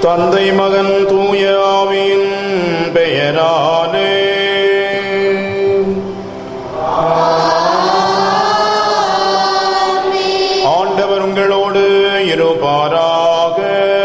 தந்தை மகன் தூய ஆவியின் பெயராலே ஆண்டவர் உங்களோடு இருப்பாராக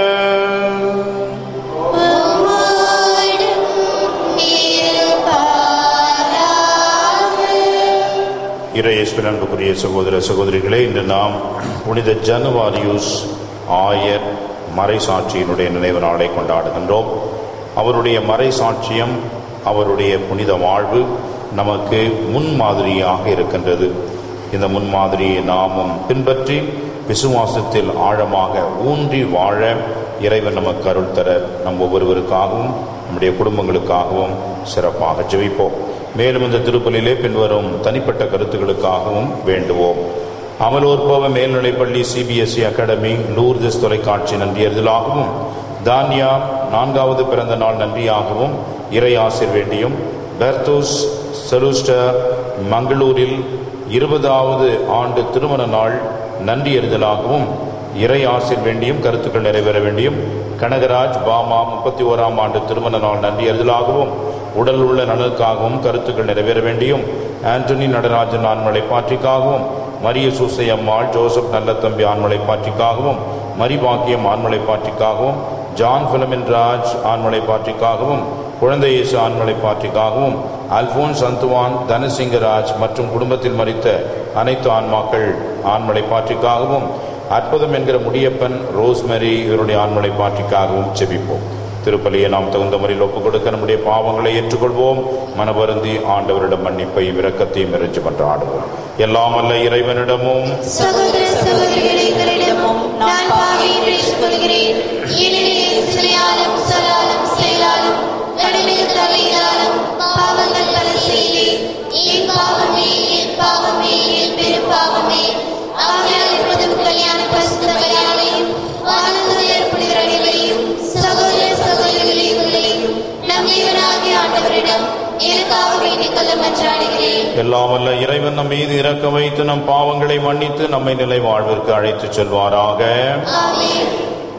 இறையேசுவின் அன்புக்குரிய சகோதர சகோதரிகளே இன்று நாம் புனித ஜனவாரியூஸ் ஆயர் மறைசாட்சியினுடைய நினைவு நாளை கொண்டாடுகின்றோம் அவருடைய மறைசாட்சியம் அவருடைய புனித வாழ்வு நமக்கு முன்மாதிரியாக இருக்கின்றது இந்த முன்மாதிரியை நாமும் பின்பற்றி விசுவாசத்தில் ஆழமாக ஊன்றி வாழ இறைவன் நமக்கு அருள் தர நம் ஒவ்வொருவருக்காகவும் நம்முடைய குடும்பங்களுக்காகவும் சிறப்பாக ஜெபிப்போம் மேலும் இந்த திருப்பலிலே பின்வரும் தனிப்பட்ட கருத்துக்களுக்காகவும் வேண்டுவோம் அமலோற்பவ மேல்நிலைப்பள்ளி சிபிஎஸ்இ அகாடமி லூர்தஸ் தொலைக்காட்சி நன்றியறிதலாகவும் தானியா நான்காவது பிறந்த நாள் நன்றியாகவும் இறை ஆசிர் வேண்டியும் பெர்தூஸ் செலுஸ்டர் மங்களூரில் இருபதாவது ஆண்டு திருமண நாள் நன்றியறிதலாகவும் இறை ஆசிர் வேண்டியும் கருத்துக்கள் நிறைவேற வேண்டியும் கனகராஜ் பாமா முப்பத்தி ஓராம் ஆண்டு திருமண நாள் நன்றியறிதலாகவும் உடல் உள்ள நலனுக்காகவும் கருத்துக்கள் நிறைவேற வேண்டியும் ஆண்டனி நடராஜன் ஆண்மலை பாற்றிக்காகவும் மரிய சூசை அம்மாள் ஜோசப் நல்லத்தம்பி ஆண்மலை பாற்றிக்காகவும் மரிபாக்கியம் ஆண்மலை பாற்றிக்காகவும் ஜான் பிலமின் ராஜ் ஆண்மலை பாற்றிக்காகவும் குழந்தை இயேசு ஆண்மலை பாற்றிக்காகவும் அல்போன்ஸ் அந்துவான் தனசிங்கராஜ் மற்றும் குடும்பத்தில் மறித்த அனைத்து ஆன்மாக்கள் ஆண்மலை பாற்றிக்காகவும் அற்புதம் என்கிற முடியப்பன் ரோஸ்மெரி இவருடைய ஆண்மலை பாற்றிக்காகவும் செபிப்போம் திருப்பலியை நாம் தகுந்த முறையில் ஒப்புக் கொடுக்க நம்முடைய பாவங்களை ஏற்றுக்கொள்வோம் மனவருந்தி ஆண்டவரிடம் மன்னிப்பை விரக்கத்தையும் இறைஞ்சு மன்றாடுவோம் எல்லாம் அல்ல இறைவனிடமும் சகோதர சகோதரிகளே எங்களிடமும் நான் பாவியை ஏற்றுக்கொள்கிறேன் ஏனெனில் சிலையாலும் சொல்லாலும் செயலாலும் கடலில் தலையாலும் பாவங்கள் பல செய்தேன் என் பாவமே என் பாவமே என் பெரும் பாவமே ஆகையால் இப்பொழுதும் கல்யாண பசுத்தவையாலையும் வானத்தில் ஏற்படுகிற அனைவரையும் சகோதர சகோதரிகளே உங்களையும் நம் தேவனாகிய ஆண்டவரிடம் எனக்காக வேண்டிக் கொள்ள மன்றாடுகிறேன் எல்லாம் அல்ல இறைவன் நம் மீது இறக்க வைத்து நம் பாவங்களை மன்னித்து நம்மை நிலை வாழ்விற்கு அழைத்துச் செல்வாராக ஆமென்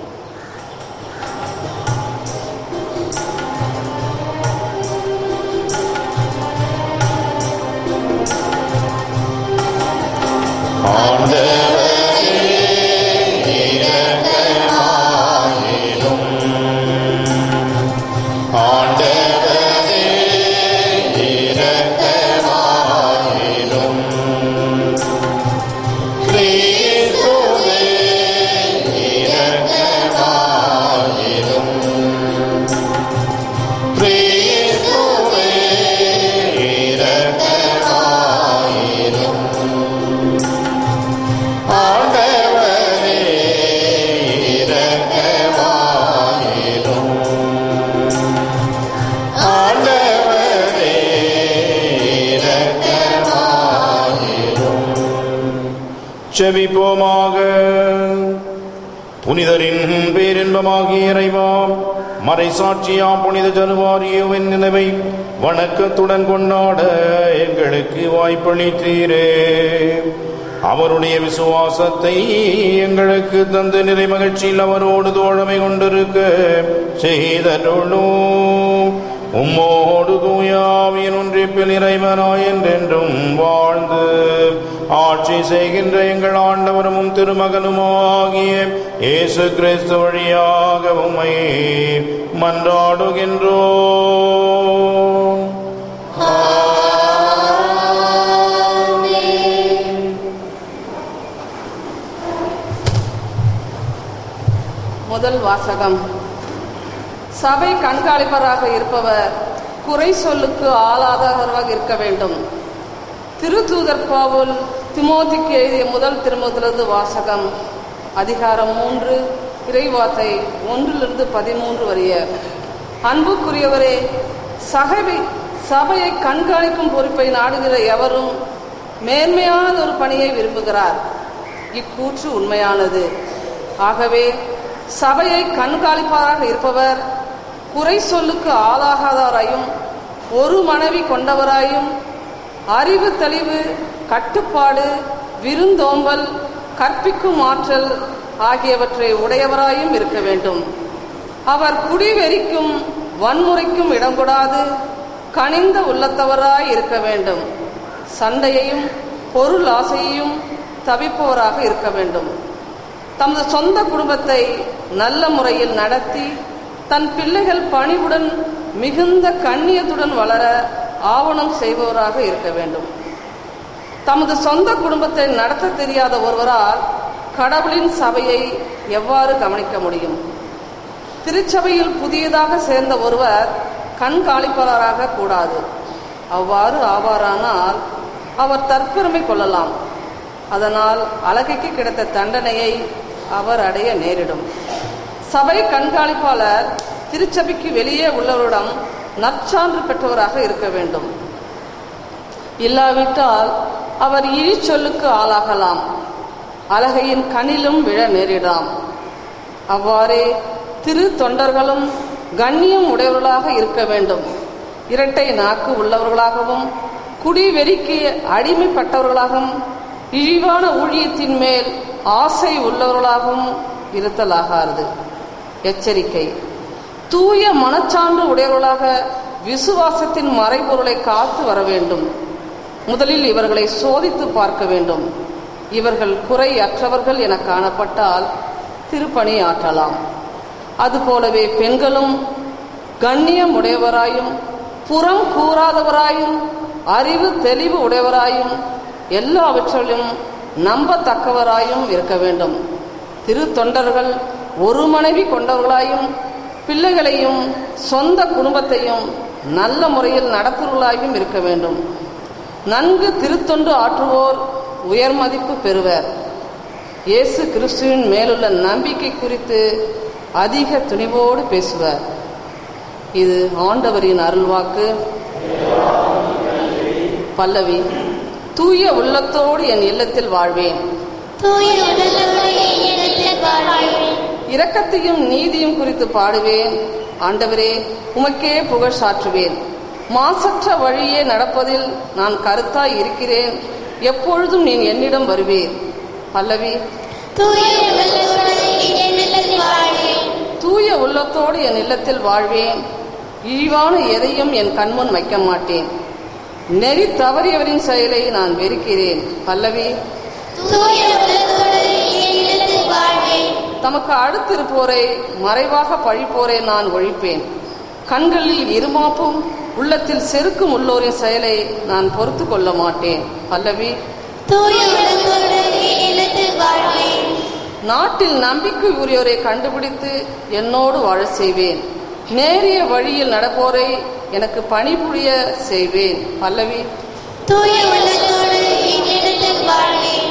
செபிப்போமாக புனிதரின் பேரின்பமாகிய இறைவா மறைசாட்சியாம் புனித ஜனுவாரியுவின் நினைவை வணக்கத்துடன் கொண்டாட எங்களுக்கு வாய்ப்பளித்தீரே அவருடைய விசுவாசத்தை எங்களுக்கு தந்து நிறை மகிழ்ச்சியில் அவரோடு தோழமை கொண்டிருக்க செய்தருளும் உம்மோடு தூயாவியின் ஒன்றிப்பில் இறைவனாய் என்றென்றும் வாழ்ந்து ஆட்சி செய்கின்ற எங்கள் ஆண்டவரும் திருமகனுமாகிய இயேசு கிறிஸ்து வழியாக உம்மை மன்றாடுகின்றோம் முதல் வாசகம் சபை கண்காணிப்பராக இருப்பவர் குறை சொல்லுக்கு ஆளாதவராக இருக்க வேண்டும் திருத்தூதர் பவுல் திமோதிக்கு எழுதிய முதல் திருமுகத்திலிருந்து வாசகம் அதிகாரம் மூன்று இறைவார்த்தை ஒன்றிலிருந்து பதிமூன்று வரைய அன்புக்குரியவரே சகவி சபையை கண்காணிக்கும் பொறுப்பை நாடுகிற எவரும் மேன்மையான ஒரு பணியை விரும்புகிறார் இக்கூற்று உண்மையானது ஆகவே சபையை கண்காணிப்பாராக இருப்பவர் குறை சொல்லுக்கு ஆளாகாதாராயும் ஒரு மனைவி கொண்டவராயும் அறிவு தெளிவு கட்டுப்பாடு விருந்தோம்பல் கற்பிக்கும் ஆற்றல் ஆகியவற்றை உடையவராயும் இருக்க வேண்டும் அவர் குடிவெறிக்கும் வன்முறைக்கும் இடம் கொடாது கனிந்த உள்ளத்தவராய் இருக்க வேண்டும் சண்டையையும் பொருள் ஆசையையும் தவிப்பவராக இருக்க வேண்டும் தமது சொந்த குடும்பத்தை நல்ல முறையில் நடத்தி தன் பிள்ளைகள் பணிவுடன் மிகுந்த கண்ணியத்துடன் வளர ஆவணம் செய்பவராக இருக்க வேண்டும் தமது சொந்த குடும்பத்தை நடத்த தெரியாத ஒருவரால் கடவுளின் சபையை எவ்வாறு கவனிக்க முடியும் திருச்சபையில் புதியதாக சேர்ந்த ஒருவர் கண்காணிப்பாளராக கூடாது அவ்வாறு ஆவாரானால் அவர் தற்பெருமை கொள்ளலாம் அதனால் அழகைக்கு கிடைத்த தண்டனையை அவர் அடைய நேரிடும் சபை கண்காணிப்பாளர் திருச்சபைக்கு வெளியே உள்ளவரிடம் நற்சான்று பெற்றவராக இருக்க வேண்டும் இல்லாவிட்டால் அவர் இழிச்சொல்லுக்கு ஆளாகலாம் அழகையின் கண்ணிலும் விழ நேரிடலாம் அவ்வாறே திரு தொண்டர்களும் கண்ணியம் உடையவர்களாக இருக்க வேண்டும் இரட்டை நாக்கு உள்ளவர்களாகவும் குடிவெறிக்கு அடிமைப்பட்டவர்களாகவும் இழிவான ஊழியத்தின் மேல் ஆசை உள்ளவர்களாகவும் இருத்தலாகாது எச்சரிக்கை தூய மனச்சான்று உடையவர்களாக விசுவாசத்தின் மறைபொருளை காத்து வர வேண்டும் முதலில் இவர்களை சோதித்து பார்க்க வேண்டும் இவர்கள் குறை அற்றவர்கள் என காணப்பட்டால் திருப்பணி ஆற்றலாம் அதுபோலவே பெண்களும் கண்ணியம் உடையவராயும் புறம் கூறாதவராயும் அறிவு தெளிவு உடையவராயும் எல்லாவற்றிலும் நம்பத்தக்கவராயும் இருக்க வேண்டும் திரு தொண்டர்கள் ஒரு மனைவி கொண்டவர்களாயும் பிள்ளைகளையும் சொந்த குடும்பத்தையும் நல்ல முறையில் நடத்துவர்களாயும் இருக்க வேண்டும் நன்கு திருத்தொண்டு ஆற்றுவோர் உயர் மதிப்பு பெறுவர் இயேசு கிறிஸ்துவின் மேலுள்ள நம்பிக்கை குறித்து அதிக துணிவோடு பேசுவார் இது ஆண்டவரின் அருள்வாக்கு பல்லவி தூய உள்ளத்தோடு என் இல்லத்தில் வாழ்வேன் தூய உள்ளத்தோடு இடத்தில் வாழ்வேன் இரக்கத்தையும் நீதியும் குறித்து பாடுவேன் ஆண்டவரே உமக்கே புகழ் சாற்றுவேன் மாசற்ற வழியே நடப்பதில் நான் கருத்தாய் இருக்கிறேன் எப்பொழுதும் நீ என்னிடம் வருவேன் பல்லவி தூய உள்ளத்தோடு இடத்தில் வாழ்வேன் தூய உள்ளத்தோடு என் இல்லத்தில் வாழ்வேன் இழிவான எதையும் என் கண்முன் வைக்க மாட்டேன் நெறி தவறியவரின் செயலை நான் வெறுக்கிறேன் பல்லவி தூய உள்ளத்தோடு இடத்தில் வாழ்வேன் தமக்கு அடுத்திருப்போரை மறைவாக பழிப்போரை நான் ஒழிப்பேன் கண்களில் இருமாப்பும் உள்ளத்தில் செருக்கும் உள்ளோரின் செயலை நான் பொறுத்து கொள்ள மாட்டேன் பல்லவி தூய உள்ளத்தோடு இடத்தில் வாழ்வேன் நாட்டில் நம்பிக்கை உரியவரை கண்டுபிடித்து என்னோடு வாழச் செய்வேன் நேரிய வழியில் நடப்போரை எனக்கு பணிபுரிய செய்வேன் பல்லவி தூய உள்ளத்தோடு இடத்தில் வாழ்வேன்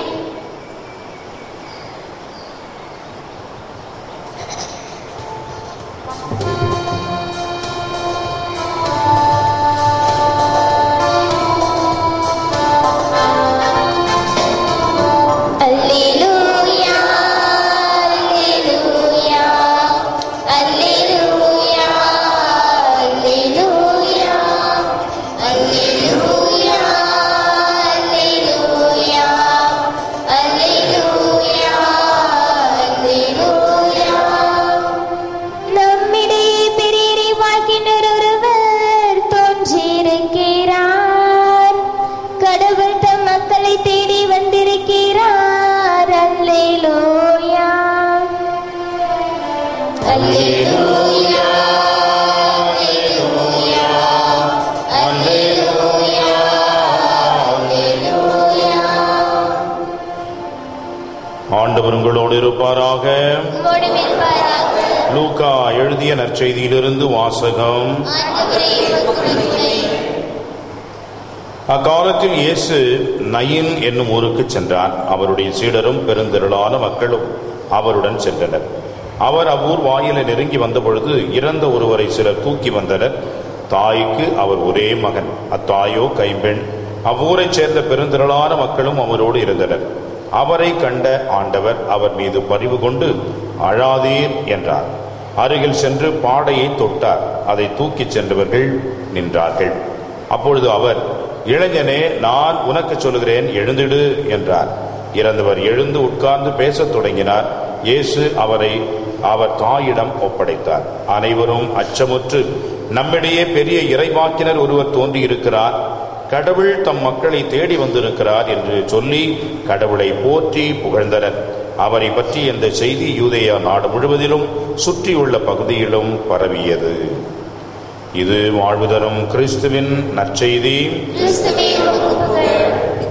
அல்லேலூயா அல்லேலூயா அல்லேலூயா அல்லேலூயா அல்லேலூயா அல்லேலூயா அல்லேலூயா அல்லேலூயா நம்மிடையே பெரியரை வாழ்கின்ற ஒருவர் தோன்றியிருக்கிறார் கடவுள் தம் மக்களை தேடி வந்திருக்கிறார் அல்லேலூயா அல்லேலூயா அல்லேலூயா அல்லேலூயா ஆண்டவர் உங்களோடு இருப்பாராக உம்மோடு இருப்பாராக லூக்கா எழுதிய நற்செய்தியிலிருந்து வாசகம் ஆண்டவரே உமக்கு நன்றி. அக்காலத்தில் இயேசு நயின் என்னும் ஊருக்கு சென்றார் அவருடைய சீடரும் பெருந்திரளான மக்களும் அவருடன் சென்றனர் அவர் அவ்வூர் வாயிலை நெருங்கி வந்தபொழுது இறந்த ஒருவரை சிலர் தூக்கி வந்தனர் தாய்க்கு அவர் ஒரே மகன் அத்தாயோ கைம்பெண் அவ்வூரைச் சேர்ந்த பெருந்திரளான மக்களும் அவரோடு இருந்தனர் அவரை கண்ட ஆண்டவர் அவர் மீது பரிவு கொண்டு அழாதீர் என்றார் அருகில் சென்று பாடையை தொட்டார் அதை தூக்கிச் சென்றவர்கள் நின்றார்கள் அப்பொழுது அவர் இளைஞனே நான் உனக்கு சொல்லுகிறேன் எழுந்திடு என்றார் இறந்தவர் எழுந்து உட்கார்ந்து பேசத் தொடங்கினார் இயேசு அவரை அவர் தாயிடம் ஒப்படைத்தார் அனைவரும் அச்சமுற்று நம்மிடையே பெரிய இறைவாக்கினர் ஒருவர் தோன்றியிருக்கிறார் கடவுள் தம் மக்களை தேடி வந்திருக்கிறார் என்று சொல்லி கடவுளை போற்றி புகழ்ந்தனர் அவரை பற்றி இந்த செய்தி யூதேயா நாடு முழுவதிலும் சுற்றியுள்ள பகுதியிலும் பரவியது இது வாழ்வு தரும் கிறிஸ்துவின் நற்செய்தி கிறிஸ்துவே உமக்கு புகழ்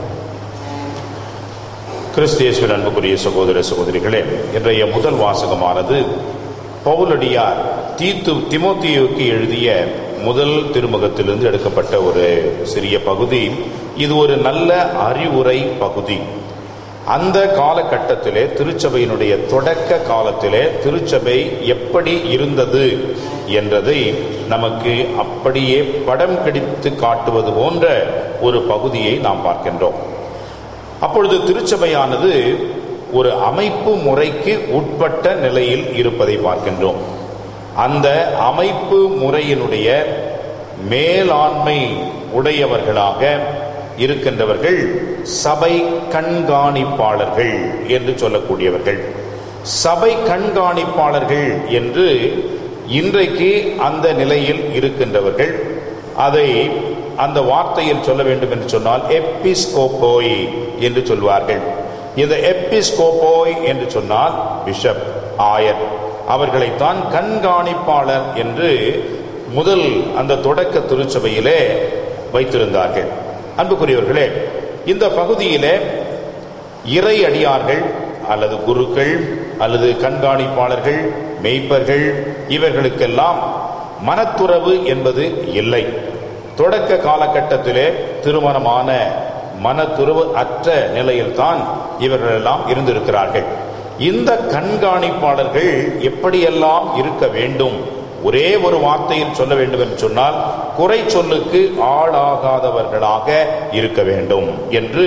கிறிஸ்தியேசுவின் அன்புக்குரிய சகோதர சகோதரிகளே இன்றைய முதல் வாசகமானது பவுலடியார் தீத்து திமோத்தியுக்கு எழுதிய முதல் திருமுகத்திலிருந்து எடுக்கப்பட்ட ஒரு சிறிய பகுதி இது ஒரு நல்ல அறிவுரை பகுதி அந்த காலகட்டத்திலே திருச்சபையினுடைய தொடக்க காலத்திலே திருச்சபை எப்படி இருந்தது என்றதை நமக்கு அப்படியே படம் பிடித்து காட்டுவது போன்ற ஒரு பகுதியை நாம் பார்க்கின்றோம் அப்பொழுது திருச்சபையானது ஒரு அமைப்பு முறைக்கு உட்பட்ட நிலையில் இருப்பதை பார்க்கின்றோம் அந்த அமைப்பு முறையினுடைய மேலாண்மை உடையவர்களாக இருக்கின்றவர்கள் சபை கண்காணிப்பாளர்கள் என்று சொல்லக்கூடியவர்கள் சபை கண்காணிப்பாளர்கள் என்று இன்றைக்கு அந்த நிலையில் இருக்கின்றவர்கள் அதை அந்த வார்த்தையில் சொல்ல வேண்டும் என்று சொன்னால் எப்பிஸ்கோப்போய் என்று சொல்வார்கள் இந்த எப்பிஸ்கோப்போய் என்று சொன்னால் பிஷப் ஆயர் அவர்களைத்தான் கண்காணிப்பாளர் என்று முதல் அந்த தொடக்க திருச்சபையிலே வைத்திருந்தார்கள் அன்புக்குரியவர்களே இந்த பகுதியிலே இறை அடியார்கள் அல்லது குருக்கள் அல்லது கண்காணிப்பாளர்கள் மெய்ப்பர்கள் இவர்களுக்கெல்லாம் மனத்துறவு என்பது இல்லை தொடக்க காலகட்டத்திலே திருமணமான மனத்துறவு அற்ற நிலையில்தான் இவர்களெல்லாம் இருந்திருக்கிறார்கள் இந்த கண்காணிப்பாளர்கள் எப்படியெல்லாம் இருக்க வேண்டும் ஒரே ஒரு வார்த்தையில் சொல்ல வேண்டும் என்று சொன்னால் குறை சொல்லுக்கு ஆளாகாதவர்களாக இருக்க வேண்டும் என்று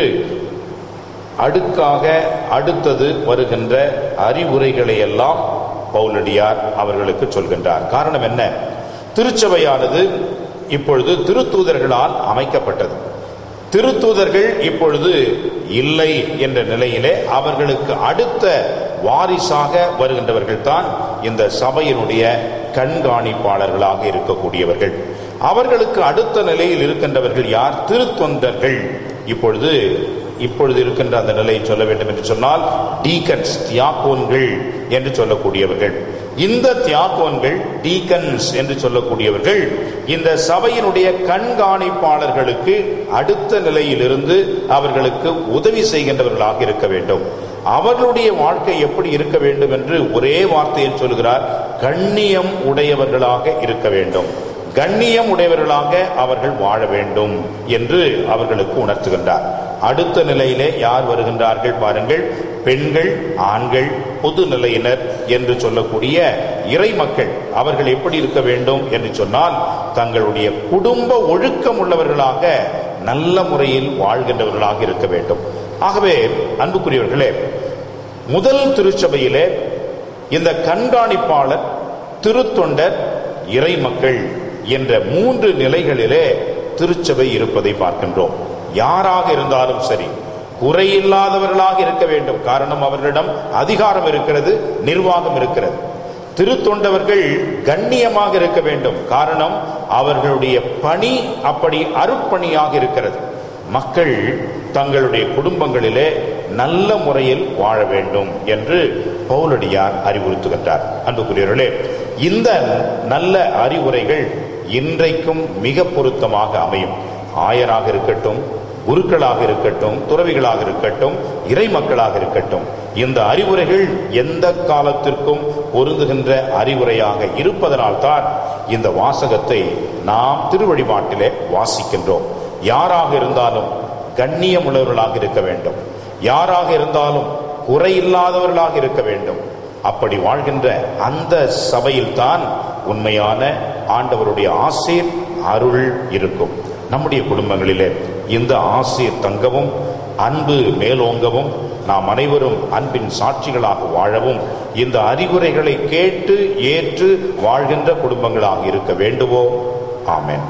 அடுக்காக அடுத்தது வருகின்ற அறிவுரைகளை எல்லாம் பவுலடியார் அவர்களுக்கு சொல்கின்றார் காரணம் என்ன திருச்சபையானது இப்பொழுது திருத்தூதர்களால் அமைக்கப்பட்டது திருத்தூதர்கள் இப்பொழுது இல்லை என்ற நிலையிலே அவர்களுக்கு அடுத்த வாரிசாக வருகின்றவர்கள் தான் இந்த சபையினுடைய கண்காணிப்பாளர்களாக இருக்கக்கூடியவர்கள் அவர்களுக்கு அடுத்த நிலையில் இருக்கின்றவர்கள் யார் திருத்தொண்டர்கள் இப்பொழுது இப்பொழுது இருக்கின்ற அந்த நிலையை சொல்ல வேண்டும் என்று சொன்னால் டீகன்ஸ் தியாகோன்கள் என்று சொல்லக்கூடியவர்கள் இந்த தியாகோன்கள் டீகன்ஸ் என்று சொல்லக்கூடியவர்கள் இந்த சபையினுடைய கண்காணிப்பாளர்களுக்கு அடுத்த நிலையிலிருந்து அவர்களுக்கு உதவி செய்கின்றவர்களாக இருக்க வேண்டும் அவர்களுடைய வாழ்க்கை எப்படி இருக்க வேண்டும் என்று ஒரே வார்த்தையில் சொல்கிறார் கண்ணியம் உடையவர்களாக இருக்க வேண்டும் கண்ணியம் உடையவர்களாக அவர்கள் வாழ வேண்டும் என்று அவர்களுக்கு உணர்த்துகின்றார் அடுத்த நிலையிலே யார் வருகின்றார்கள் பாருங்கள் பெண்கள் ஆண்கள் பொது நிலையினர் என்று சொல்லக்கூடிய இறை மக்கள் அவர்கள் எப்படி இருக்க வேண்டும் என்று சொன்னால் தங்களுடைய குடும்ப ஒழுக்கம் உள்ளவர்களாக நல்ல முறையில் வாழ்கின்றவர்களாக இருக்க வேண்டும் ஆகவே அன்புக்குரியவர்களே முதல் திருச்சபையிலே இந்த கண்காணிப்பாளர் திருத்தொண்டர் இறை மக்கள் என்ற மூன்று நிலைகளிலே திருச்சபை இருப்பதை பார்க்கின்றோம் யாராக இருந்தாலும் சரி குறையில்லாதவர்களாக இருக்க வேண்டும் காரணம் அவர்களிடம் அதிகாரம் இருக்கிறது நிர்வாகம் இருக்கிறது திருத்தொண்டவர்கள் கண்ணியமாக இருக்க வேண்டும் காரணம் அவர்களுடைய பணி அப்படி அருட்பணியாக இருக்கிறது மக்கள் தங்களுடைய குடும்பங்களிலே நல்ல முறையில் வாழ வேண்டும் என்று பவுலடியார் அறிவுறுத்துகின்றார் அன்புக்குரியவர்களே இந்த நல்ல அறிவுரைகள் இன்றைக்கும் மிக பொருத்தமாக அமையும் ஆயராக இருக்கட்டும் குருக்களாக இருக்கட்டும் துறவிகளாக இருக்கட்டும் இறை மக்களாக இருக்கட்டும் இந்த அறிவுரைகள் எந்த காலத்திற்கும் பொருந்துகின்ற அறிவுரையாக இருப்பதனால்தான் இந்த வாசகத்தை நாம் திருவழிபாட்டிலே வாசிக்கின்றோம் யாராக இருந்தாலும் கண்ணியம் உள்ளவர்களாக இருக்க வேண்டும் யாராக இருந்தாலும் குறையில்லாதவர்களாக இருக்க வேண்டும் அப்படி வாழ்கின்ற அந்த சபையில்தான் உண்மையான ஆண்டவருடைய ஆசீர் அருள் இருக்கும் நம்முடைய குடும்பங்களிலே இந்த ஆசீர் தங்கவும் அன்பு மேலோங்கவும் நாம் அனைவரும் அன்பின் சாட்சிகளாக வாழவும் இந்த அறிவுரைகளை கேட்டு ஏற்று வாழ்கின்ற குடும்பங்களாக இருக்க வேண்டுவோ ஆமென்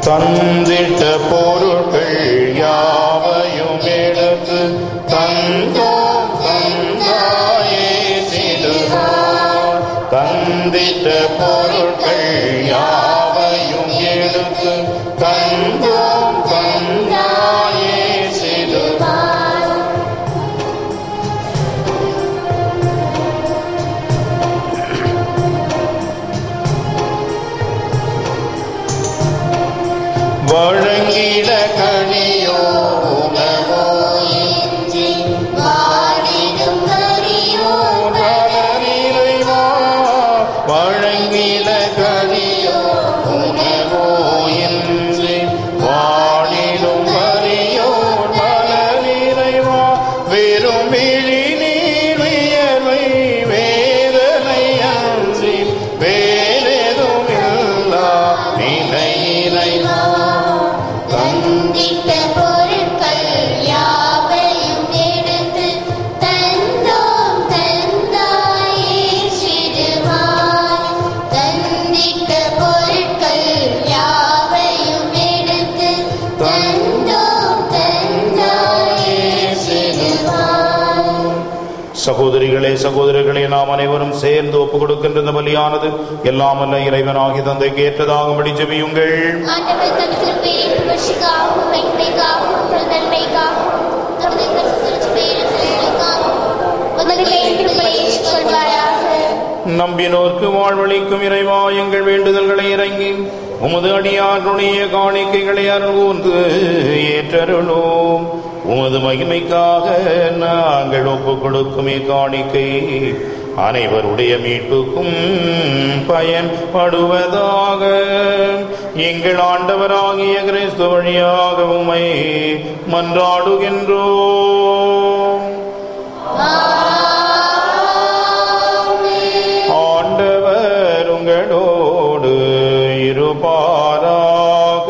தந்திட்ட பொருட்கள் யாவையும் எடுத்து தந்தோம் தந்தாயே சிறுவார் தந்திட்ட பொருட்கள் யாவையும் எடுத்து தந்தோம் தந்தாயே சிறுவார் வழங்கிட கனியோ உணவோ இன்றி வாடிடும் வரியோ நலனிறைவா வழங்கிட கனியோ உணவோ இன்றி வாடிடும் வரியோ நலனிறைவா வெறும் விழி நீர் வியர்வை வேதனை அன்றி வேறெதும் இல்லா நினையிறைவா தந்திட்ட பொருட்கள் யாவையும் எடுத்து தந்தோம் தந்தாயே சிறுவாய் தந்திட்ட பொருட்கள் யாவையும் எடுத்து தந்தோம் தந்தாயே சிறுவாய் சகோதரிகளே சகோதரர்களே நாம் அனைவரும் சேர்ந்து ஒப்புக் கொடுக்கின்ற இந்த பலியானது எல்லாம் அல்ல இறைவனாகி தந்தைக்கு ஏற்றதாகும்படி ஜெபியுங்கள் ஆண்டவர் தன் கிருபையை புகழ்ச்சிக்காகவும் மகிமைக்காகவும் நன்மைக்காகவும் தமது பரிசுத்த பெயருக்காகவும் முதலிலே கிருபையை ஏற்றுக்கொள்வாராக நம்பினோர்க்கு வாழ்வளிக்கும் இறைவா எங்கள் வேண்டுதல்களை இறங்கி உமது அடியாருடைய காணிக்கைகளை அருள்கூர்ந்து ஏற்றருளோம் உமது மகிமைக்காக நாங்கள் ஒப்புக் கொடுக்கும் இக்காணிக்கை அனைவருடைய மீட்புக்கும் பயன்படுவதாக எங்கள் ஆண்டவராகிய கிறிஸ்து வழியாக உமை மன்றாடுகின்றோம் ஆண்டவர் உங்களோடு இருப்பாராக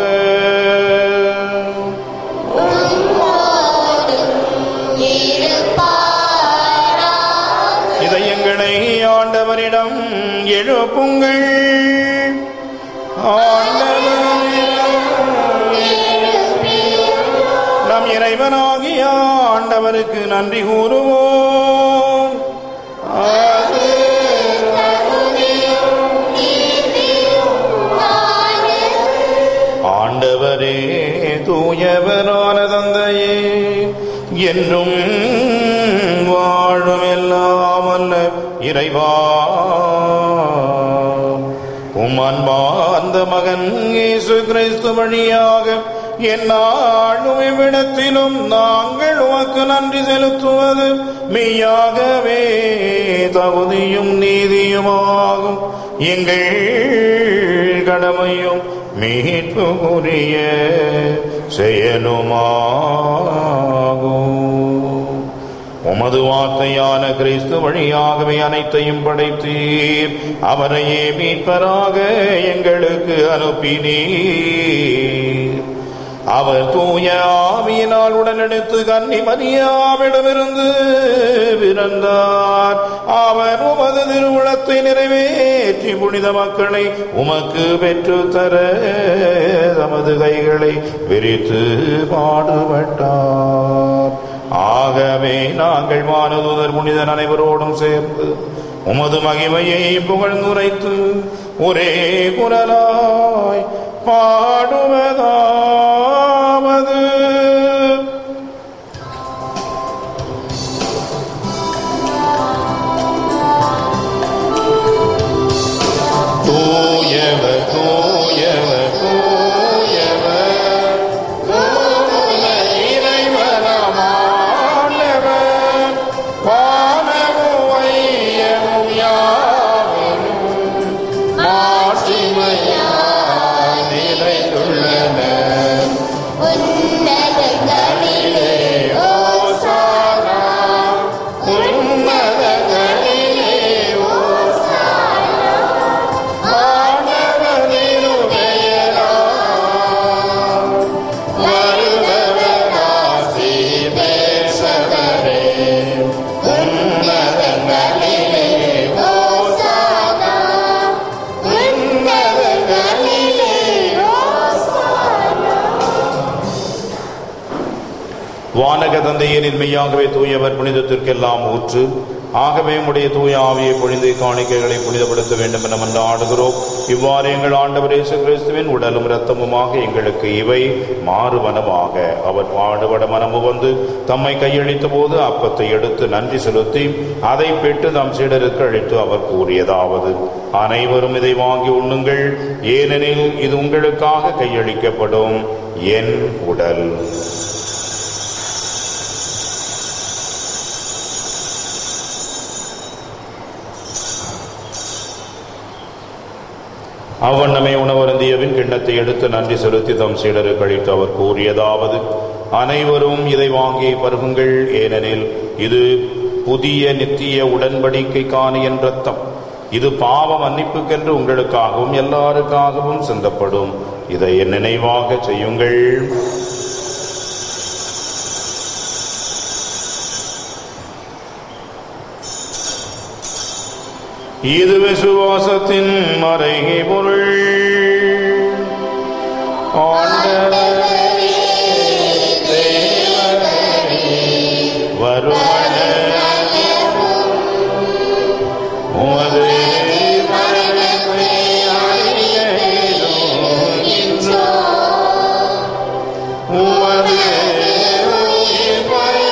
இதயங்களை ஆண்டவரிடம் எழுப்புங்கள் ஆண்டவரிடம் நம் இறைவனாகிய ஆண்டவருக்கு நன்றி கூறுவோம் அது ஆண்டவரே தூயவரான தந்தையே என்றும் வாழும் எல்லாம் அல்ல இறைவா உம் அன்பார்ந்த மகன் இயேசு கிறிஸ்து வழியாக என்னாலும் இவ்விடத்திலும் நாங்கள் உமக்கு நன்றி செலுத்துவது மெய்யாகவே தகுதியும் நீதியுமாகும் எங்கள் கடமையும் மீட்புக்குரிய செயலுமாகும் உமது வார்த்தையான கிறிஸ்து வழியாகவே அனைத்தையும் படைத்தீர் அவரையே மீட்பராக எங்களுக்கு அனுப்பினீர் அவர் தூய ஆவியினால் உடனெடுத்து கன்னி மரியாவிடமிருந்து பிறந்தார் அவர் உமது திருவுளத்தை நிறைவேற்றி புனித மக்களை உமக்கு பெற்று தர தமது கைகளை விரித்து பாடுபட்டார் ஆகவே நாங்கள் வானதூதர் புனிதர் அனைவரோடும் சேர்ந்து உமது மகிமையை புகழ்ந்துரைத்து ஒரே குரலாய் பாடுவதாவது தூயவர் தூயவர் தூயவர் தூய இறைவனாம் ஆண்டவர் வானமும் வையமும் யாவரும் மாட்சிமையால் நிறைந்துள்ளன வானக தந்தையே மெய்யாகவே தூயவர் புனிதத்திற்கெல்லாம் ஊற்று ஆகவே உடைய தூய ஆவியை பொழிந்து காணிக்கைகளை புனிதப்படுத்த வேண்டும் என மன்றாடுகிறோம் இவ்வாறு எங்கள் ஆண்டவர் இயேசு கிறிஸ்துவின் உடலும் இரத்தமுமாக எங்களுக்கு இவை மாறுவனமாக அவர் பாடுபட மனமு வந்து தம்மை கையளித்த போது அப்பத்தை எடுத்து நன்றி செலுத்தி அதை பெற்று தம் சீடருக்கு அளித்து அவர் கூறியதாவது அனைவரும் இதை வாங்கி உண்ணுங்கள் ஏனெனில் இது உங்களுக்காக கையளிக்கப்படும் என் உடல் அவ்வண்ணமே உணவருந்தியவின் கிண்ணத்தை எடுத்து நன்றி செலுத்தி தம் சீடருக்கு அளித்து அவர் கூறியதாவது அனைவரும் இதை வாங்கி பருகுங்கள் ஏனெனில் இது புதிய நித்திய உடன்படிக்கைக்கான என் ரத்தம் இது பாவ மன்னிப்புக்கென்று உங்களுக்காகவும் எல்லாருக்காகவும் சிந்தப்படும் இதை என் நினைவாக செய்யுங்கள் இது விசுவாசத்தின் மறைகை பொருள் ஆண்டவரே, தேவரே, வருமன உமது மரணத்தை அறிகிறோம். உமது உயிர்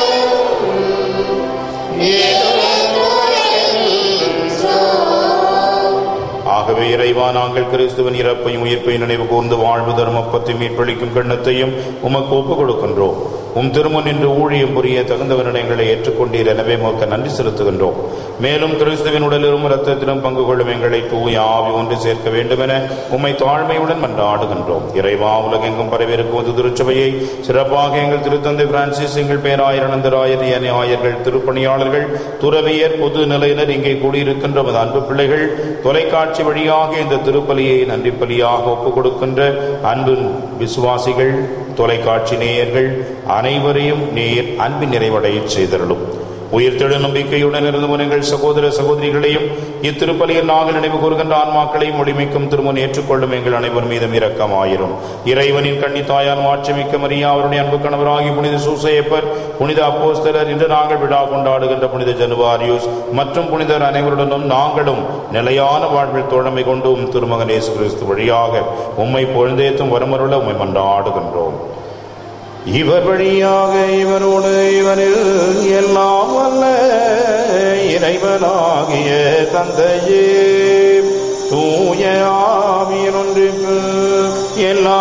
ஆகவே இறைவா நாங்கள் கிறிஸ்துவின் இறப்பையும் உயிர்ப்பையும் நினைவு கூர்ந்து வாழ்வு தர்மப்பத்தை மீட்பளிக்கும் கண்ணத்தையும் உமக்கு ஒப்புக் கொடுக்கின்றோம் உம் திருமுன் நின்று ஊழியம் புரிய தகுந்தவரிடம் எங்களை ஏற்றுக்கொண்டீர் எனவே உமக்கு நன்றி செலுத்துகின்றோம் மேலும் கிறிஸ்துவின் உடலிலும் இரத்தத்திலும் பங்கு கொள்ளும் எங்களை தூய ஆவி ஒன்று சேர்க்க வேண்டும் என உம்மை தாழ்மையுடன் மன்றாடுகின்றோம் இறைவா உலகெங்கும் பரவிருக்கும் திருச்சபையை சிறப்பாக எங்கள் திருத்தந்தை பிரான்சிஸ் எங்கள் பேராயிரநந்தராயர் ஏனைய ஆயர்கள் திருப்பணியாளர்கள் துறவியர் பொது நிலையினர் இங்கே கூடியிருக்கின்ற நமது அன்பு பிள்ளைகள் தொலைக்காட்சி வழியாக இந்த திருப்பலியை நன்றி பலியாக ஒப்புக் கொடுக்கின்ற அன்பு விசுவாசிகள் தொலைக்காட்சி நேயர்கள் அனைவரையும் நேர் அன்பின் நிறைவடையச் செய்தருளும் உயிர்த்தெழு நம்பிக்கையுடன் இருந்து முனைகள் சகோதர சகோதரிகளையும் இத்திருப்பலியில் நாங்கள் நினைவு கூறுகின்ற ஆன்மாக்களையும் ஒளிமிக்கும் திருமுன் ஏற்றுக்கொள்ளும் எங்கள் அனைவர் மீதும் இரக்கமாயிரும் இறைவனின் கன்னித்தாயார் மாட்சிமிக்க மரியா அவருடைய அன்பு கணவராகி புனித சூசையப்பர் புனித அப்போஸ்தலர் இன்று நாங்கள் விழா கொண்டாடுகின்ற புனித ஜனுவாரியூஸ் மற்றும் புனிதர் அனைவருடனும் நாங்களும் நிலையான வாழ்வில் தோழமை கொண்டு உம் திருமகன் இயேசு கிறிஸ்து வழியாக உம்மை பொழுந்தேத்தும் வரமருள உம்மை மன்றாடுகின்றோம் இவர் வழியாக இவரோடு இவரில் எல்லாம் வல்ல இறைவனாகிய தந்தையே தூய ஆவியின் ஒன்றிப்பு எல்லா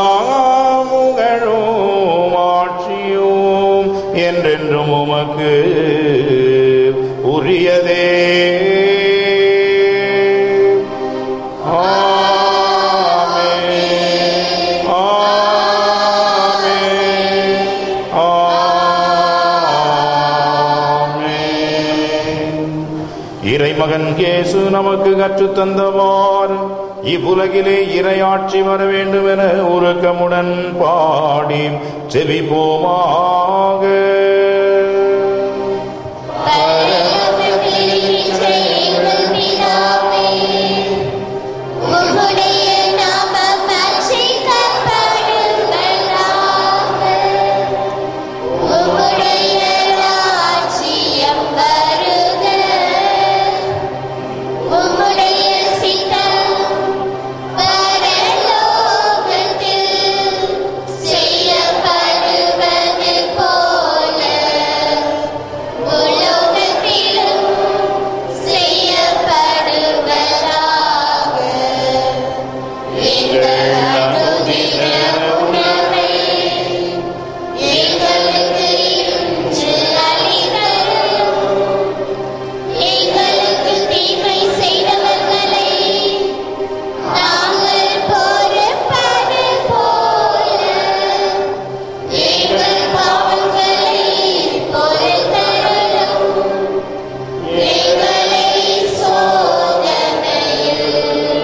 புகழும் ஆட்சியும் என்றென்றும் உமக்கு உரியதே ஆமென். ஆமென். ஆமென். இறைமகன் இயேசு நமக்கு கற்றுத் தந்தவார் இவ்வுலகிலே இறையாட்சி வர வேண்டும் என உருக்கமுடன் பாடி செவிப்போமாக உம்முடைய நாமம் அர்ச்சிக்கப்படுவதாக. உம்முடைய ராஜ்யம் வருக. உம்முடைய சித்தம் பரலோகத்தில் செய்யப்படுவது போல உலோகத்திலும் செய்யப்படுவதாக. எங்கள் அனுதின உணவை எங்களுக்கு இன்று அளித்தருளும். எங்களுக்கு தீமை செய்தவர்களை நாங்கள் பொறுப்பது போல எங்கள் பாவங்களை பொறுத்தருளும். எங்களை சோதனையில்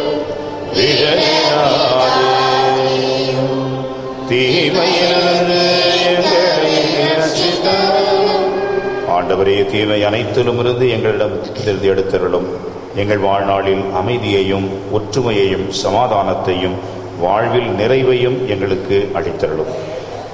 விழனாதேயும் தீமையிலிருந்து எங்களை ரட்சித்தருளும். ஆண்டவரே தீமை அனைத்திலும் இருந்து எங்களிடம் இருந்து எடுத்தருளும் எங்கள் வாழ்நாளில் அமைதியையும் ஒற்றுமையையும் சமாதானத்தையும் வாழ்வில் நிறைவையும் எங்களுக்கு அளித்தருளும்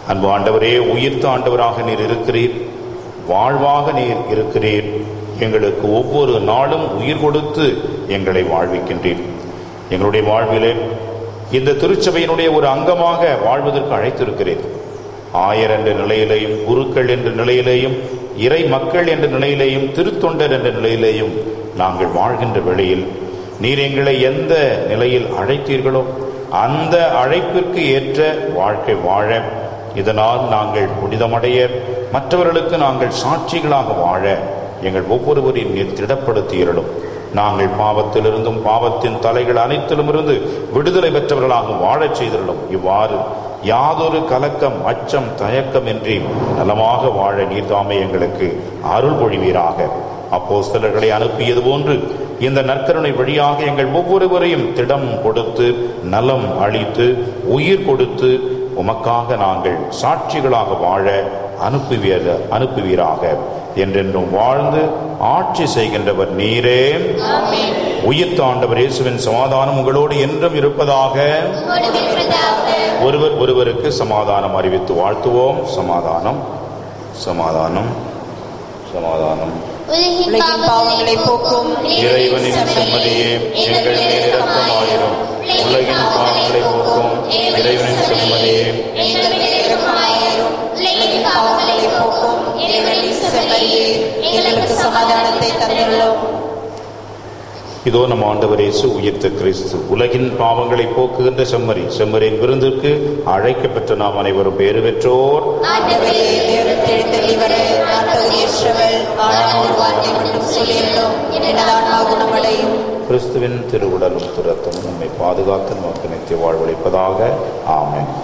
அன்பு ஆண்டவரே உயிர்த்த ஆண்டவராக நீர் இருக்கிறீர் வாழ்வாக நீர் இருக்கிறீர் எங்களுக்கு ஒவ்வொரு நாளும் உயிர் கொடுத்து எங்களை வாழ்விக்கின்றீர் எங்களுடைய வாழ்விலே இந்த திருச்சபையினுடைய ஒரு அங்கமாக வாழ்வதற்கு அழைத்திருக்கிறேன் ஆயர் என்ற நிலையிலேயும் குருக்கள் என்ற நிலையிலேயும் இறை மக்கள் என்ற நிலையிலேயும் திருத்தொண்டர் என்ற நிலையிலேயும் நாங்கள் வாழ்கின்ற வேளையில் நீர் எங்களை எந்த நிலையில் அழைத்தீர்களோ அந்த அழைப்பிற்கு ஏற்ற வாழ்க்கை வாழ இதனால் நாங்கள் புனிதமடைய மற்றவர்களுக்கு நாங்கள் சாட்சிகளாக வாழ எங்கள் ஒவ்வொருவரையும் நீர் திடப்படுத்தியிருடும் நாங்கள் பாவத்திலிருந்தும் பாவத்தின் தலைகள் அனைத்திலும் இருந்து விடுதலை பெற்றவர்களாக வாழச் செய்திருடும் இவ்வாறு யாதொரு கலக்கம் அச்சம் தயக்கம் இன்றி நலமாக வாழ நீர்தாமே எங்களுக்கு அருள் பொழிவீராக அப்போஸ்தலர்களை அனுப்பியது போன்று இந்த நற்கருணை வழியாக எங்கள் ஒவ்வொருவரையும் திடம் கொடுத்து நலம் அளித்து உயிர் கொடுத்து உமக்காக நாங்கள் சாட்சிகளாக வாழ அனுப்புவீர அனுப்புவீராக என்றென்றும் வாழ்ந்து ஆட்சி செய்கின்றவர் நீரே உயிர்த்த ஆண்டவர் இயேசுவின் சமாதானம் உங்களோடு என்றும் இருப்பதாக உம்மோடு இருப்பதாக. ஒருவர் ஒருவருக்கு சமாதானம் அறிவித்து வாழ்த்துவோம் சமாதானம் சமாதானம் சமாதானம் உலகின் பாவங்களை போக்கும் இறைவனின் செம்மதியே எங்கள் மேல் இரக்கமாயிரும் உலகின் பாவங்களை போக்கும் இறைவனின் செம்மதியே எங்கள் மேல் இரக்கமாயிரும். உலகின் பாவங்களை போக்கும் இறைவனின் செம்மறியே எங்களுக்கு சமாதானத்தை தந்துள்ளோம் இதோ நம் ஆண்டவர் இயேசு உயிர்த்த கிறிஸ்து உலகின் பாவங்களை போக்குகின்ற செம்மறி செம்மறியின் விருந்திற்கு அழைக்கப்பெற்ற நாம் அனைவரும் பேறு பெற்றோர் ஆண்டவரே எழுத்தெளிவர நான் தகுதியற்றவள் ஆனால் ஒரு வார்த்தை மட்டும் சொல்லியிருந்தோம் எனது ஆன்மா குணமடையும் கிறிஸ்துவின் திருவுடலும் துரத்தமும் நம்மை பாதுகாத்து நமக்கு நித்திய வாழ்வளிப்பதாக ஆமென்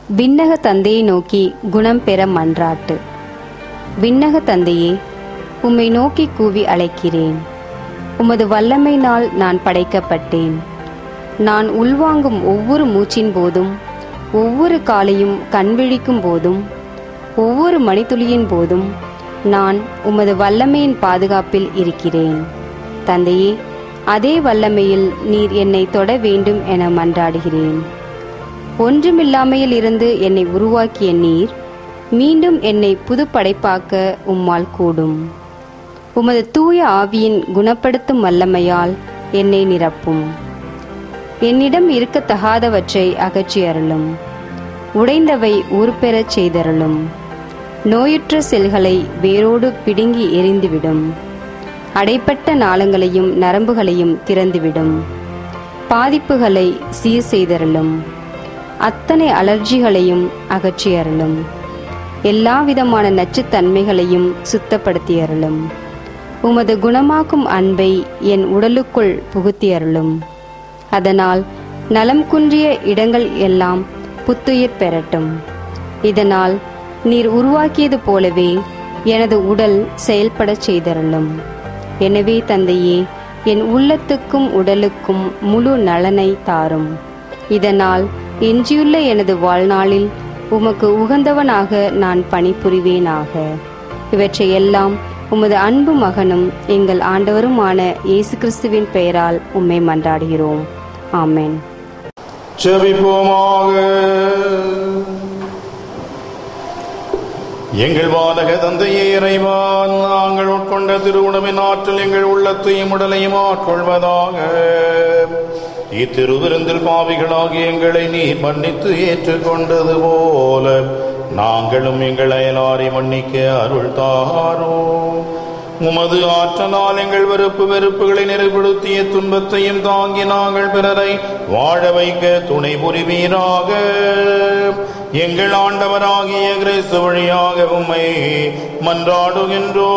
விண்ணக தந்தையை நோக்கி குணம் பெற மன்றாட்டு விண்ணக தந்தையே உம்மை நோக்கி கூவி அழைக்கிறேன் உமது வல்லமையினால் நான் படைக்கப்பட்டேன் நான் உள்வாங்கும் ஒவ்வொரு மூச்சின் போதும் ஒவ்வொரு காலையும் கண்விழிக்கும் போதும் ஒவ்வொரு மணித்துளியின் போதும் நான் உமது வல்லமையின் பாதுகாப்பில் இருக்கிறேன் தந்தையே அதே வல்லமையில் நீர் என்னை தொட வேண்டும் என மன்றாடுகிறேன் ஒன்றுமில்லாமையில் இருந்து என்னை உருவாக்கிய நீர் மீண்டும் என்னை புது படைப்பாக்க உம்மால் கூடும் உமது தூய ஆவியின் குணப்படுத்தும் வல்லமையால் என்னை நிரப்பும் என்னிடம் இருக்கத்தகாதவற்றை அகற்றி அருளும் உடைந்தவை ஊர்பெறச் செய்தருளும் நோயுற்ற செல்களை வேரோடு பிடுங்கி எரிந்துவிடும் அடைப்பட்ட நாளங்களையும் நரம்புகளையும் திறந்துவிடும் பாதிப்புகளை சீர் செய்தருளும் அத்தனை அலர்ஜிகளையும் அகற்றி அருளும் எல்லா விதமான நச்சுத்தன்மைகளையும் சுத்தப்படுத்தி அருளும் உமது குணமாக்கும் அன்பை என் உடலுக்குள் புகுத்தி அருளும் அதனால் நலம் குன்றிய இடங்கள் எல்லாம் புத்துயிர் பெறட்டும் இதனால் நீர் உருவாக்கியது போலவே எனது உடல் செயல்படச் செய்தருளும் எனவே தந்தையே என் உள்ளத்துக்கும் உடலுக்கும் முழு நலனை தாரும் இதனால் எஞ்சியுள்ள எனது வாழ்நாளில் உமக்கு உகந்தவனாக நான் பணிபுரிவேனாக இவற்றையெல்லாம் உமது அன்பு மகனும் எங்கள் ஆண்டவருமான இயேசு கிறிஸ்துவின் பெயரால் உம்மை மன்றாடுகிறோம் ஆமென் செபிப்போமாக எங்கள் வானக தந்தையே இறைவான் நாங்கள் உட்கொண்ட திருவுணவின் ஆற்றல் எங்கள் உள்ளத்தையும் உடலையும் ஆட்கொள்வதாக இத்திருவிருந்தில் பாவிகளாகி எங்களை நீர் மன்னித்து ஏற்றுக்கொண்டது போல நாங்களும் எங்கள் அயலாரை மன்னிக்க அருள் தாரோம் உமது ஆற்றலால் எங்கள் வெறுப்பு வெறுப்புகளை நெருப்படுத்திய துன்பத்தையும் தாங்கி நாங்கள் பிறரை வாழ வைக்க துணை புரிவீராக எங்கள் ஆண்டவராகிய கிறிஸ்து வழியாக உம்மை மன்றாடுகின்றோ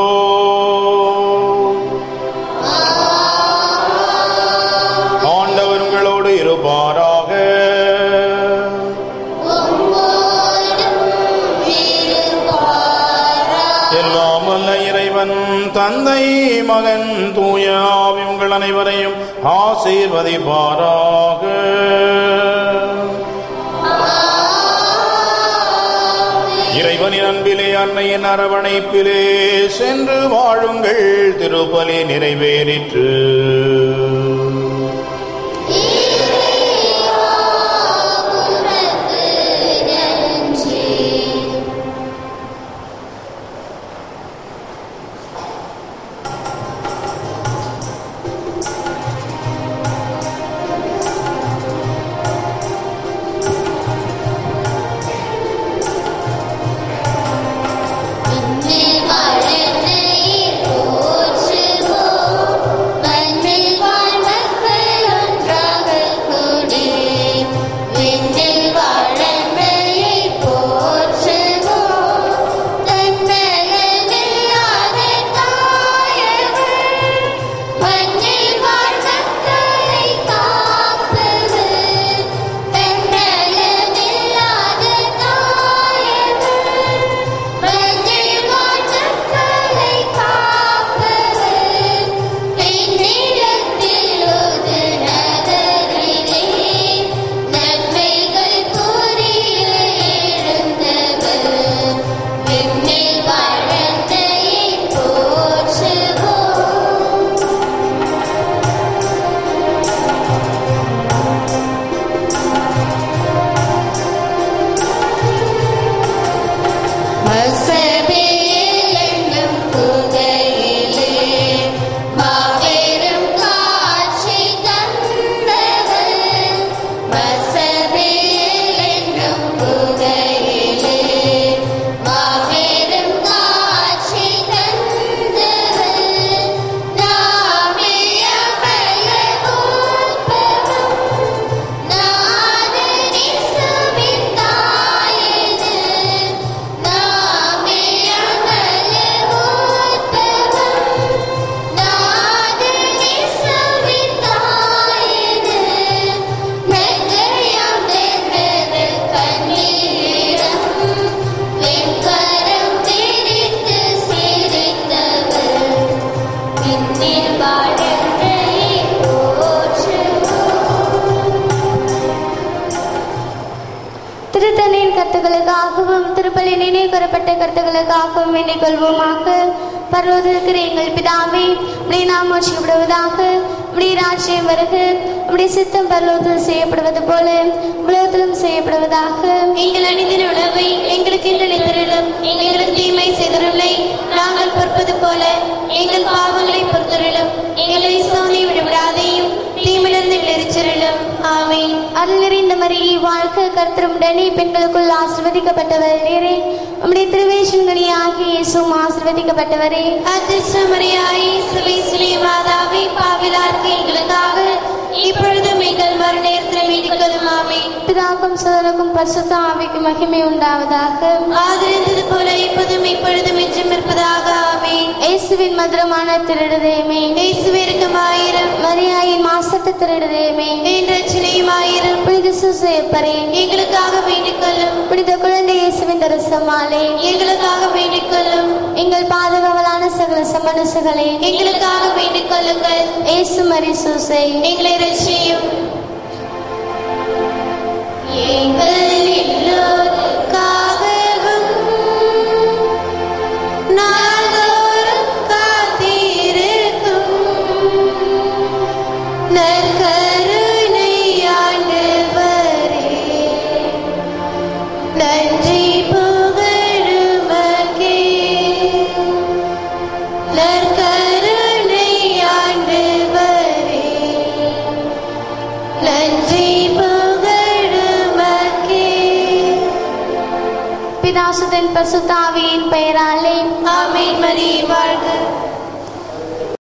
ஆண்டவர் உங்களோடு இருப்பாராக எல்லாம் வல்ல இறைவன் தந்தை மகன் தூய ஆவி உங்கள் அனைவரையும் ஆசீர்வதிப்பாராக இறைவனின் அன்பிலே அன்னையின் அரவணைப்பிலே சென்று வாழுங்கள் திருப்பலி நிறைவேறிற்று விண்ணில் வாழ்ந்தீர் போற்றுவோம் மண்ணில் வாழ் விண்ணில் வாழ்ந்தே போற்றுவோம் திருத்தணியின் கருத்துக்களுக்காகவும் திருப்பலி நினைவு கூறப்பட்ட கருத்துக்களுக்காகவும் வேண்டிக் கொள்வோமாக பர்வதற்கிற எங்கள் பிதாவே உடைய நாம் மோட்சிக்கப்படுவதாக உடைய ராஜ்யம் வருக உடைய சித்தம் பரலோகத்தில் செய்யப்படுவது போல உலகத்திலும் செய்யப்படுவதாக எங்கள் அணிந்தின உணவை எங்களுக்கு இன்று நிதிரிலும் எங்களுக்கு தீமை செய்தருளை நாங்கள் பொறுப்பது போல எங்கள் பாவங்களை பொறுத்தருளும் எங்களை சோதனை விடுவிடாதையும் தீமிலிருந்து விளைச்சருளும் ஆமென் அருள் நிறைந்த மரியை வாழ்க்கை கர்த்தருடனே பெண்களுக்குள் ஆசிர்வதிக்கப்பட்டவர் நீரே உம்முடைய திருவேஷன்கனி ஆகிய இயேசுவும் ஆசிர்வதிக்கப்பட்டவரே அதிர்ஷ்டமரியாய் சுவை மாதாவை பாவிலார்க்கு எங்களுக்காக இப்பொழுதும் எங்கள் மறு நேரத்தில் வேண்டிக் கொள்ளும் ஆமென் பிதாக்கும் சுதனுக்கும் பரிசுத்த ஆவிக்கு மகிமை உண்டாவதாக ஆதரித்தது போல இப்போதும் இப்பொழுதும் என்றும் இருப்பதாக ஆமென் இயேசுவின் மதுரமான திருடுதேமே இயேசுவிற்குமாயிரம் மரியாயின் மாசற்ற திருடுதேமே என் ரட்சணையுமாயிரம் புனித சுசேப்பரே எங்களுக்காக வேண்டிக் கொள்ளும் புனித குழந்தை இயேசுவின் தரிசமாலே எங்களுக்காக வேண்டிக் கொள்ளும் எங்கள் பாதுகாவலான சகல சமனசுகளே எங்களுக்காக வேண்டிக் கொள்ளுங்கள் இயேசு மரி சூசை எங்களை ரட்சியும் எங்கள் எல்லோருக்காகவும் நாள்தோறும் காத்திருக்கும் நற்கருணை ஆண்டவரே நன்றி புகழுமக்கே நற்கருணை ஆண்டவரே நன்றி புகழுமக்கே பிதாசுதன் பசுத்தாவியின் பெயராலே ஆமென் மரி வாழ்க